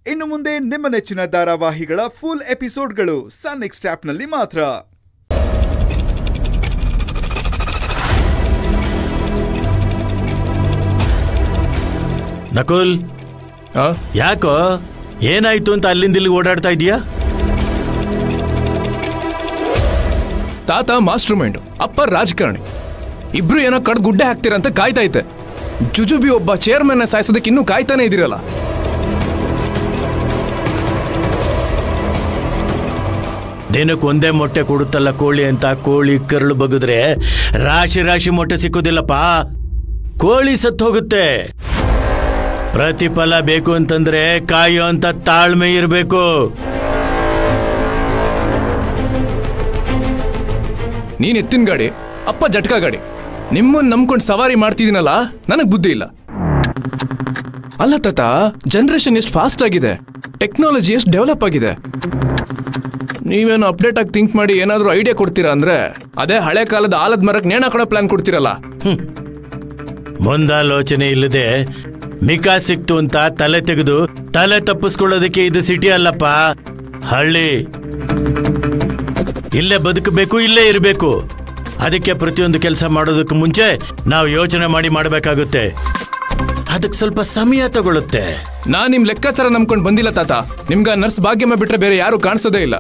ಇನ್ನು ಮುಂದೆ ನಿಮ್ಮ ನೆಚ್ಚಿನ ಧಾರಾವಾಹಿಗಳ ಫುಲ್ ಎಪಿಸೋಡ್ಗಳು ಸನ್ ನೆಕ್ಸ್ಟ್ ಆಪ್ನಲ್ಲಿ ಮಾತ್ರ ನಕುಲ್ ಆ? ಯಾಕೋ ಏನಾಯ್ತು ಅಂತ ಅಲ್ಲಿಂದ ಇಲ್ಲಿಗೆ ಓಡಾಡ್ತಾ ಇದೀಯಾ ತಾತ ಮಾಸ್ಟರ್ ಮೈಂಡ್ ಅಪ್ಪ ರಾಜಕಾರಣಿ ಇಬ್ರು ಏನೋ ಕಡ್ ಗುಡ್ಡೆ ಹಾಕ್ತೀರಂತ ಕಾಯ್ತಾ ಇದ್ದೆ ಜುಜುಬಿ ಒಬ್ಬ ಚೇರ್ಮನ್ ಸಾಯಿಸೋದಕ್ಕೆ ಇನ್ನೂ ಕಾಯ್ತಾನೆ ಇದಿರಲ್ಲ ದಿನಕ್ಕೆ ಒಂದೇ ಮೊಟ್ಟೆ ಕೊಡುತ್ತಲ್ಲ ಕೋಳಿ ಅಂತ ಕೋಳಿ ಕರಳು ಬಗಿದ್ರೆ ರಾಶಿ ರಾಶಿ ಮೊಟ್ಟೆ ಸಿಕ್ಕುದಿಲ್ಲಪ್ಪ ಕೋಳಿ ಸತ್ತು ಹೋಗುತ್ತೆ ಪ್ರತಿಫಲ ಬೇಕು ಅಂತಂದ್ರೆ ಕಾಯೋ ಅಂತ ತಾಳ್ಮೆ ಇರಬೇಕು ನೀನ್ ಎತ್ತಿನ ಗಾಡಿ ಅಪ್ಪ ಜಟ್ಕ ಗಾಡಿ ನಿಮ್ಮನ್ನ ನಂಬ್ಕೊಂಡು ಸವಾರಿ ಮಾಡ್ತಿದ್ದೀನಲ್ಲ ನನಗ್ ಬುದ್ಧಿ ಇಲ್ಲ ಅಲ್ಲ ತಾತ ಜನರೇಷನ್ ಎಷ್ಟು ಫಾಸ್ಟ್ ಆಗಿದೆ ಟೆಕ್ನಾಲಜಿ ಎಷ್ಟು ಡೆವಲಪ್ ಆಗಿದೆ ನೀವೇನು ಅಪ್ಡೇಟ್ ಆಗಿ ಥಿಂಕ್ ಮಾಡಿ ಏನಾದರೂ ಐಡಿಯಾ ಕೊಡ್ತೀರಾ ಅಂದ್ರೆ ಅದೇ ಹಳೆ ಕಾಲದ ಆಲದ ಮರಕ್ಕೆ ನೇಣ ಹಾಕೊಳ್ಳೋ ಪ್ಲಾನ್ ಕೊಡ್ತೀರಲ್ಲ ಮುಂದಾಲೋಚನೆ ಇಲ್ಲದೆ ಮಿಕಾ ಸಿಕ್ತು ಅಂತ ತಲೆ ತೆಗೆದು ತಲೆ ತಪ್ಪಿಸ್ಕೊಳ್ಳೋದಕ್ಕೆ ಇದು ಸಿಟಿ ಅಲ್ಲಪ್ಪ ಹಳ್ಳಿ ಇಲ್ಲೇ ಬದುಕಬೇಕು ಇಲ್ಲೇ ಇರಬೇಕು ಅದಕ್ಕೆ ಪ್ರತಿಯೊಂದು ಕೆಲಸ ಮಾಡೋದಕ್ಕೆ ಮುಂಚೆ ನಾವು ಯೋಚನೆ ಮಾಡಿ ಮಾಡಬೇಕಾಗುತ್ತೆ ಅದಕ್ಕೆ ಸ್ವಲ್ಪ ಸಮಯ ತಗೊಳುತ್ತೆ ನಾನ್ ನಿಮ್ ಲೆಕ್ಕಾಚಾರ ನಂಬ್ಕೊಂಡು ಬಂದಿಲ್ಲ ತಾತ ನಿಮ್ಗ ನರ್ಸ್ ಭಾಗ್ಯಮ್ಮ ಬಿಟ್ರೆ ಬೇರೆ ಯಾರು ಕಾಣಿಸೋದೇ ಇಲ್ಲ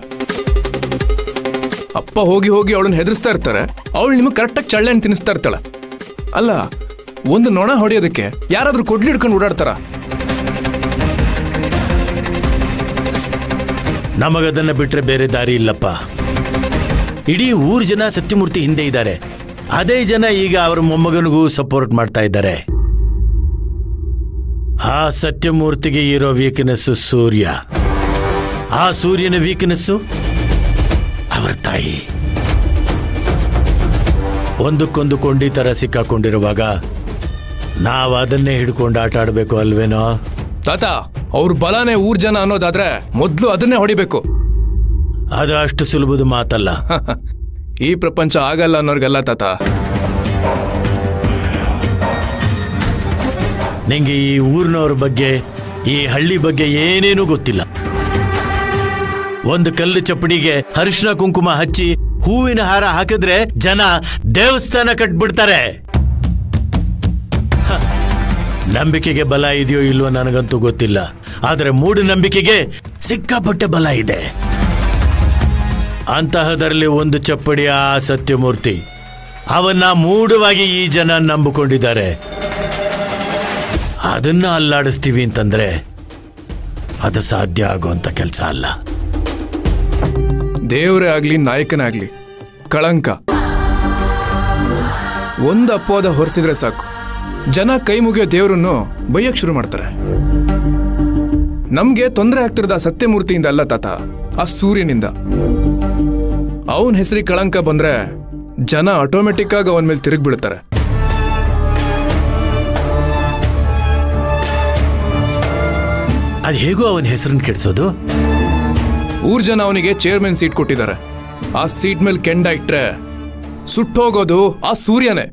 ಅಪ್ಪ ಹೋಗಿ ಹೋಗಿ ಅವಳನ್ನ ಹೆದರ್ಸ್ತಾ ಇರ್ತಾರೆ ಅವಳು ನಿಮಗೆ ಕರೆಕ್ಟಾಗಿ ಚಳ್ಳೆಹಣ್ಣು ತಿನ್ನಿಸ್ತಾ ಇರ್ತಾಳೆ ಅಲ್ಲ ಒಂದು ನೊಣ ಹೊಡೆಯೋದಕ್ಕೆ ಯಾರಾದ್ರೂ ಕೊಡ್ಲಿ ಹಿಡ್ಕೊಂಡು ಓಡಾಡ್ತಾರ ನಮಗದನ್ನ ಬಿಟ್ರೆ ಬೇರೆ ದಾರಿ ಇಲ್ಲಪ್ಪ ಇಡೀ ಊರ್ ಜನ ಸತ್ಯಮೂರ್ತಿ ಹಿಂದೆ ಇದ್ದಾರೆ ಅದೇ ಜನ ಈಗ ಅವರ ಮೊಮ್ಮಗನಿಗೂ ಸಪೋರ್ಟ್ ಮಾಡ್ತಾ ಇದ್ದಾರೆ ಆ ಸತ್ಯಮೂರ್ತಿಗೆ ಇರೋ ವೀಕ್ನೆಸ್ ಸೂರ್ಯ ಆ ಸೂರ್ಯನ ವೀಕ್ನೆಸ್ಸು ಅವರ ತಾಯಿ ಒಂದಕ್ಕೊಂದು ಕೊಂಡಿ ತರ ಸಿಕ್ಕಾಕೊಂಡಿರುವಾಗ ನಾವು ಅದನ್ನೇ ಹಿಡ್ಕೊಂಡು ಆಟ ಆಡಬೇಕು ಅಲ್ವೇನೋ ತಾತ ಅವ್ರ ಬಲಾನೇ ಊರ್ ಜನ ಅನ್ನೋದಾದ್ರೆ ಮೊದ್ಲು ಅದನ್ನೇ ಹೊಡಿಬೇಕು ಅದು ಅಷ್ಟು ಸುಲಭದ ಮಾತಲ್ಲ ಈ ಪ್ರಪಂಚ ಆಗಲ್ಲ ಅನ್ನೋರ್ಗಲ್ಲ ತಾತ ನಿಂಗೆ ಈ ಊರಿನವ್ರ ಬಗ್ಗೆ ಈ ಹಳ್ಳಿ ಬಗ್ಗೆ ಏನೇನೂ ಗೊತ್ತಿಲ್ಲ ಒಂದು ಕಲ್ಲು ಚಪ್ಪಡಿಗೆ ಅರಿಶಿನ ಕುಂಕುಮ ಹಚ್ಚಿ ಹೂವಿನ ಹಾರ ಹಾಕಿದ್ರೆ ಜನ ದೇವಸ್ಥಾನ ಕಟ್ಬಿಡ್ತಾರೆ ಹ, ನಂಬಿಕೆಗೆ ಬಲ ಇದೆಯೋ ಇಲ್ವೋ ನನಗಂತೂ ಗೊತ್ತಿಲ್ಲ ಆದರೆ ಮೂಢನಂಬಿಕೆಗೆ ಸಿಕ್ಕಾಪಟ್ಟೆ ಬಲ ಇದೆ ಅಂತಹದರಲ್ಲಿ ಒಂದು ಚಪ್ಪಡಿ ಆ ಸತ್ಯಮೂರ್ತಿ ಅವನ್ನ ಮೂಢವಾಗಿ ಈ ಜನ ನಂಬಿಕೊಂಡಿದ್ದಾರೆ ಅದನ್ನ ಅಲ್ಲಾಡಿಸ್ತೀವಿ ಅಂತಂದ್ರೆ ಅದು ಸಾಧ್ಯ ಆಗುವಂತ ಕೆಲಸ ಅಲ್ಲ ದೇವರೇ ಆಗ್ಲಿ ನಾಯಕನೇ ಆಗ್ಲಿ ಕಳಂಕ ಒಂದು ಅಪವಾದ ಹೊರಿಸಿದ್ರೆ ಸಾಕು ಜನ ಕೈ ಮುಗಿಯೋ ದೇವರನ್ನು ಬೈಯಕ್ ಶುರು ಮಾಡ್ತಾರೆ ನಮ್ಗೆ ತೊಂದರೆ ಆಗ್ತಿರೋದು ಆ ಸತ್ಯಮೂರ್ತಿಯಿಂದ ಅಲ್ಲ ತಾತ ಆ ಸೂರ್ಯನಿಂದ ಅವನ್ ಹೆಸರಿಗೆ ಕಳಂಕ ಬಂದ್ರೆ ಜನ ಆಟೋಮೆಟಿಕ್ ಆಗಿ ಅವನ ಮೇಲೆ ತಿರುಗಿ ಬೀಳ್ತಾರೆ ಅದು ಹೇಗೋ ಅವನ ಹೆಸರನ್ನು ಕೆಡಿಸೋದು ಊರ್ ಜನ ಅವನಿಗೆ ಚೇರ್ಮನ್ ಸೀಟ್ ಕೊಟ್ಟಿದ್ದಾರೆ ಆ ಸೀಟ್ ಮೇಲೆ ಕೆಂಡ ಇಟ್ರೆ ಸುಟ್ಟೋಗೋದು ಆ ಸೂರ್ಯನೇ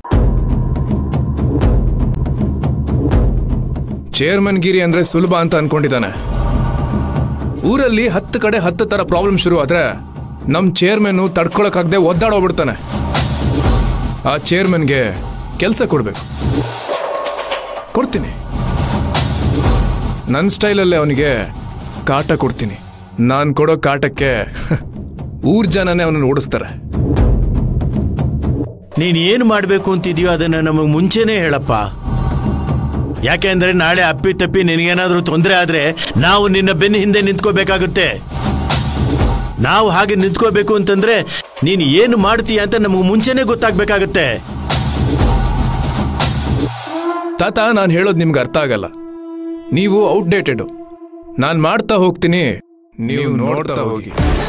ಚೇರ್ಮನ್ ಗಿರಿ ಅಂದ್ರೆ ಸುಲಭ ಅಂತ ಅನ್ಕೊಂಡಿದ್ದಾನೆ ಊರಲ್ಲಿ ಹತ್ತು ಕಡೆ ಹತ್ತು ತರ ಪ್ರಾಬ್ಲಮ್ ಶುರು ಆದ್ರೆ ನಮ್ ಚೇರ್ಮನ್ ತಡ್ಕೊಳಕ್ಕಾಗದೆ ಒದ್ದಾಡೋಗ್ಬಿಡ್ತಾನೆ ಆ ಚೇರ್ಮನ್ಗೆ ಕೆಲಸ ಕೊಡ್ಬೇಕು ಕೊಡ್ತೀನಿ ನನ್ನ ಸ್ಟೈಲಲ್ಲೇ ಅವನಿಗೆ ಕಾಟ ಕೊಡ್ತೀನಿ ನಾನು ಕೊಡೋ ಕಾಟಕ್ಕೆ ಊರ್ ಜನನೇ ಅವನನ್ನು ಓಡಿಸ್ತಾರೆ ನೀನ್ ಏನು ಮಾಡಬೇಕು ಅಂತಿದೀಯೋ ಅದನ್ನ ನಮಗೆ ಮುಂಚೆನೇ ಹೇಳಪ್ಪ ಯಾಕೆಂದ್ರೆ ನಾಳೆ ಅಪ್ಪಿ ತಪ್ಪಿ ನಿನಗೇನಾದ್ರೂ ತೊಂದರೆ ಆದ್ರೆ ನಾವು ನಿನ್ನ ಬೆನ್ನ ಹಿಂದೆ ನಿಂತ್ಕೋಬೇಕಾಗುತ್ತೆ ನಾವು ಹಾಗೆ ನಿಂತ್ಕೋಬೇಕು ಅಂತಂದ್ರೆ ನೀನು ಏನು ಮಾಡ್ತೀಯ ಅಂತ ನಮಗೆ ಮುಂಚೆನೇ ಗೊತ್ತಾಗ್ಬೇಕಾಗತ್ತೆ ತಾತ ನಾನು ಹೇಳೋದು ನಿಮ್ಗೆ ಅರ್ಥ ಆಗಲ್ಲ ನೀವು ಔಟ್ಡೇಟೆಡ್ ನಾನು ಮಾಡ್ತಾ ಹೋಗ್ತೀನಿ ನೀವು ನೋಡ್ತಾ ಹೋಗಿ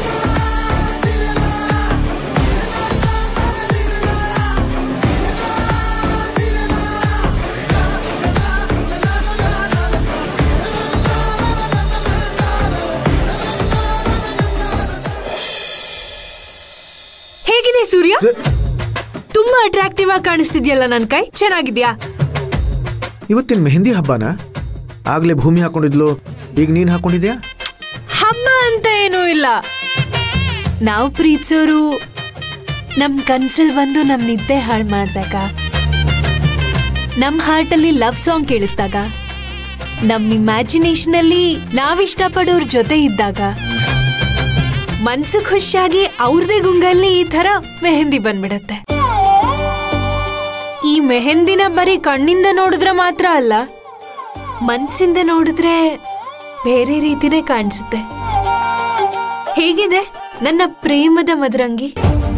ಹೇಗಿದೆ ಸೂರ್ಯ ತುಂಬಾ ಅಟ್ರಾಕ್ಟಿವ್ ಆಗಿ ಕಾಣಿಸ್ತಿದ್ಯಲ್ಲ ನನ್ ಕೈ ಚೆನ್ನಾಗಿದ್ಯಾ ಇವತ್ತಿನ ಮೆಹಂದಿ ಹಬ್ಬನ ಆಗ್ಲೇ ಭೂಮಿ ಹಾಕೊಂಡಿದ್ಲು ಈಗ ನೀನು ಹಾಕೊಂಡಿದ್ಯಾ ಹಬ್ಬ ಅಂತ ಏನೂ ಇಲ್ಲ ನಾವು ಪ್ರೀತಿಸೋರು ನಮ್ ಕನ್ಸಲ್ ಬಂದು ನಮ್ ನಿದ್ದೆ ಹಾಳು ಮಾಡಿದಾಗ ನಮ್ ಹಾರ್ಟಲ್ಲಿ ಲವ್ ಸಾಂಗ್ ಕೇಳಿಸ್ದಾಗ ನಮ್ ಇಮ್ಯಾಜಿನೇಷನ್ ಅಲ್ಲಿ ನಾವ್ ಇಷ್ಟಪಡೋರ್ ಜೊತೆ ಇದ್ದಾಗ ಮನ್ಸು ಖುಷಿಯಾಗಿ ಅವ್ರದೇ ಗುಂಗಲ್ಲಿ ಈ ತರ ಮೆಹಂದಿ ಬಂದ್ಬಿಡತ್ತೆ ಈ ಮೆಹಂದಿನ ಬರೀ ಕಣ್ಣಿಂದ ನೋಡಿದ್ರೆ ಮಾತ್ರ ಅಲ್ಲ ಮನ್ಸಿಂದ ನೋಡಿದ್ರೆ ಬೇರೆ ರೀತಿನೇ ಕಾಣಿಸುತ್ತೆ ಹೇಗಿದೆ ನನ್ನ ಪ್ರೇಮದ ಮದರಂಗಿ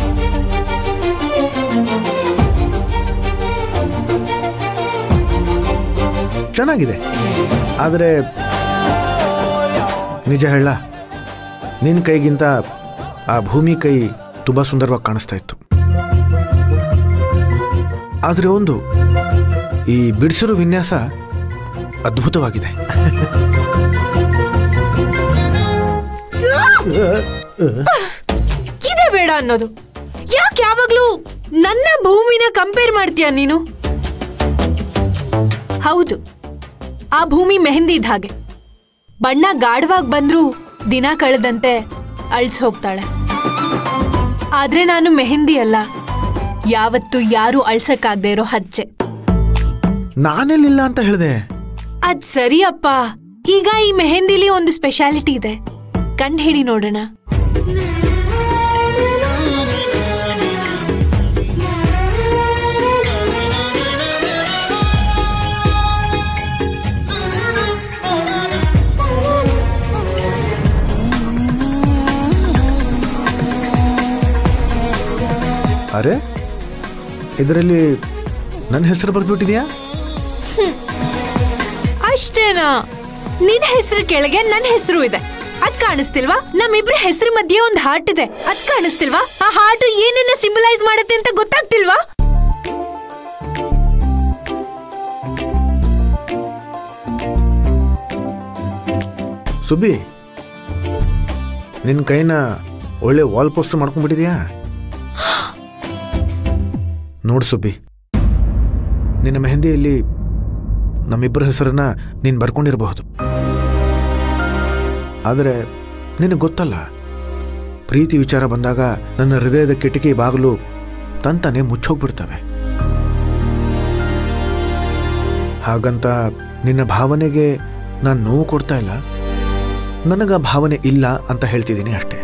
ಚೆನ್ನಾಗಿದೆ ಆದರೆ ನಿಜ ಹೇಳ ನಿನ್ನ ಕೈಗಿಂತ ಆ ಭೂಮಿ ಕೈ ತುಂಬ ಸುಂದರವಾಗಿ ಕಾಣಿಸ್ತಾ ಇತ್ತು ಆದರೆ ಒಂದು ಈ ಬಿಡಿಸಿರೋ ವಿನ್ಯಾಸ ಅದ್ಭುತವಾಗಿದೆ ಇದೇ ಬೇಡ ಅನ್ನೋದು ಯಾಕೆ ಯಾವಾಗ್ಲೂ ನನ್ನ ಭೂಮಿನ ಕಂಪೇರ್ ಮಾಡ್ತೀಯ ನೀನು ಹೌದು ಆ ಭೂಮಿ ಮೆಹಂದಿ ಇದ್ದ ಹಾಗೆ ಬಣ್ಣ ಗಾಢವಾಗಿ ಬಂದ್ರೂ ದಿನ ಕಳೆದಂತೆ ಅಳ್ಸ್ ಹೋಗ್ತಾಳೆ ಆದ್ರೆ ನಾನು ಮೆಹಂದಿ ಅಲ್ಲ ಯಾವತ್ತು ಯಾರು ಅಳ್ಸಕ್ಕಾಗದೆ ಇರೋ ಹಚ್ಚೆ ನಾನೆಲ್ಲಿಲ್ಲ ಅಂತ ಹೇಳಿದೆ ಅದ್ ಸರಿಯಪ್ಪ ಈಗ ಈ ಮೆಹಂದಿಲಿ ಒಂದು ಸ್ಪೆಷಾಲಿಟಿ ಇದೆ ಕಣ್ ಹಿಡಿ ನೋಡೋಣ ಅರೆ ಇದರಲ್ಲಿ ನನ್ನ ಹೆಸರು ಬರೆದ್ಬಿಟ್ಟಿದ್ಯಾ ಅಷ್ಟೇನಾ ನಿನ್ ಹೆಸರು ಕೆಳಗೆ ನನ್ನ ಹೆಸರು ಇದೆ ಅದ್ ಕಾಣಿಸ್ತಿಲ್ವಾ ನಮ್ಮಿಬ್ರ ಹೆಸರು ಮಧ್ಯೆ ಒಂದು ಹಾರ್ಟ್ ಇದೆ ಅದ್ ಕಾಣಿಸ್ತಿಲ್ವಾ ಆ ಹಾರ್ಟ್ ಏನನ್ನ ಸಿಂಬಲೈಸ್ ಮಾಡುತ್ತೆ ಅಂತ ಗೊತ್ತಾಗ್ತಿಲ್ವಾ ಸುಬ್ಬಿ ನಿನ್ನ ಕೈನ ಒಳ್ಳೆ ವಾಲ್ ಪೋಸ್ಟರ್ ಮಾಡ್ಕೊಂಡ್ಬಿಟ್ಟಿದ್ಯಾ ನೋಡು ಸುಬ್ಬಿ ನಿನ್ನ ಮೆಹಂದಿಯಲ್ಲಿ ನಮ್ಮಿಬ್ಬರ ಹೆಸರನ್ನ ನೀನು ಬರ್ಕೊಂಡಿರಬಹುದು ಆದರೆ ನಿನಗೆ ಗೊತ್ತಲ್ಲ ಪ್ರೀತಿ ವಿಚಾರ ಬಂದಾಗ ನನ್ನ ಹೃದಯದ ಕಿಟಕಿ ಬಾಗಿಲು ತಂತಾನೆ ಮುಚ್ಚೋಗ್ಬಿಡ್ತವೆ ಹಾಗಂತ ನಿನ್ನ ಭಾವನೆಗೆ ನಾನು ನೋವು ಕೊಡ್ತಾ ಇಲ್ಲ ನನಗ ಭಾವನೆ ಇಲ್ಲ ಅಂತ ಹೇಳ್ತಿದ್ದೀನಿ ಅಷ್ಟೇ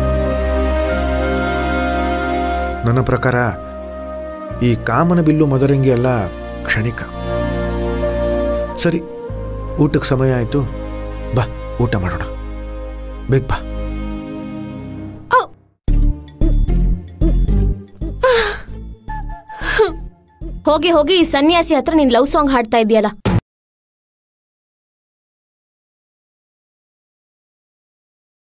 ನನ್ನ ಪ್ರಕಾರ ಈ ಕಾಮನ ಬಿಲ್ಲು ಮದರಂಗಿ ಎಲ್ಲ ಕ್ಷಣಿಕ ಸರಿ ಊಟಕ್ಕೆ ಸಮಯ ಆಯಿತು ಬಾ ಊಟ ಮಾಡೋಣ ಬೇಗ ಬಾ ಹೋಗಿ ಹೋಗಿ ಈ ಸನ್ಯಾಸಿ ಹತ್ರ ನೀನ್ ಲವ್ ಸಾಂಗ್ ಹಾಡ್ತಾ ಇದೆಯಲ್ಲ